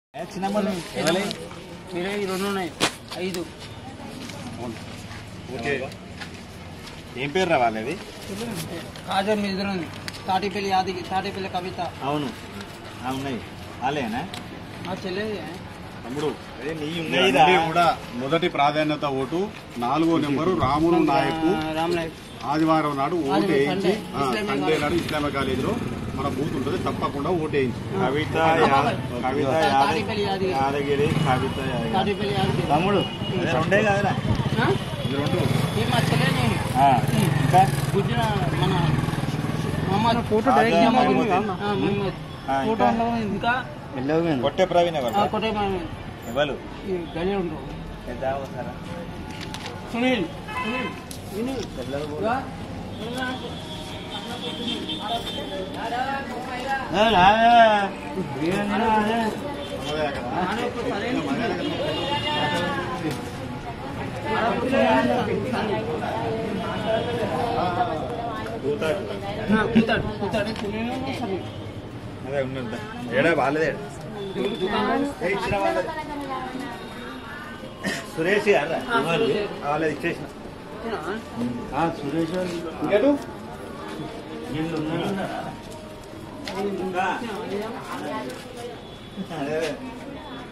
చిన్నమ్మలు ఎవరి మీరే ఈ రెండు ఉన్నాయి ఐదు ఓకే ఏం పేరు రా వాళ్ళది కాజర్ మీద ఉంది తాటిపల్లి యాదికి తాటిపల్లి కవిత అవును ఆ, ఉన్నాయి వాళ్ళేనా మా చెల్లె తమ్ముడు అదే నీ ఇవన్నీ కూడా మొదటి ప్రాధాన్యత ఓటు నాలుగో నెంబరు రాములు నాయకు రామ్ నాయక్ ఆదివారం నాడు ఓటు ఆదివారం, వేయించి సండే, ఆ, ఇస్లామిక్ సండే నాడు ఇస్లామిక్ కాలేజీలో మన బూత్ ఉంటుంది తప్పకుండా ఓటు వేయించి కవిత అమ్మ, యా- కవిత యాదగిరి తాటిపల్లి యాదగిరి. యాదగిరి కవిత యాదగిరి తాటిపల్లి యాదికి తమ్ముడు అదే రెండే కదరా ఆ? ఇది రెండు ఈ మా చెల్లె నేను ఆ, ఇంకా గుజ్జున మన మహమ్మద్ ఫోటో డైరెక్ట్ మహమ్మద్ మహమ్మద్. ఆ, ఫోటో ఇంకా? ఇంకా కొట్టే ప్రవీణ్ ఎవరు కొట్టే ఎవరు ఈ గడి ఉండవు పెద్ద అవసరా సునీల్ సునీల్ వినీల్ ఇదిగో. నాన్న ఇప్పుడు సరైన ఆ, కూతాడు కూతాడు సునీల్ సునీల్ అదే ఉన్నది ఏడా వాళ్ళదే ఏ ఇచ్చిన వాళ్ళది సురేష్ గారా ఆ, వాళ్ళది సురేష్. వాళ్ళది ఇచ్చేసిన తినా? సురేష్ ఇంకేటు? వీళ్ళు ఉన్నారు ఇంకా అదే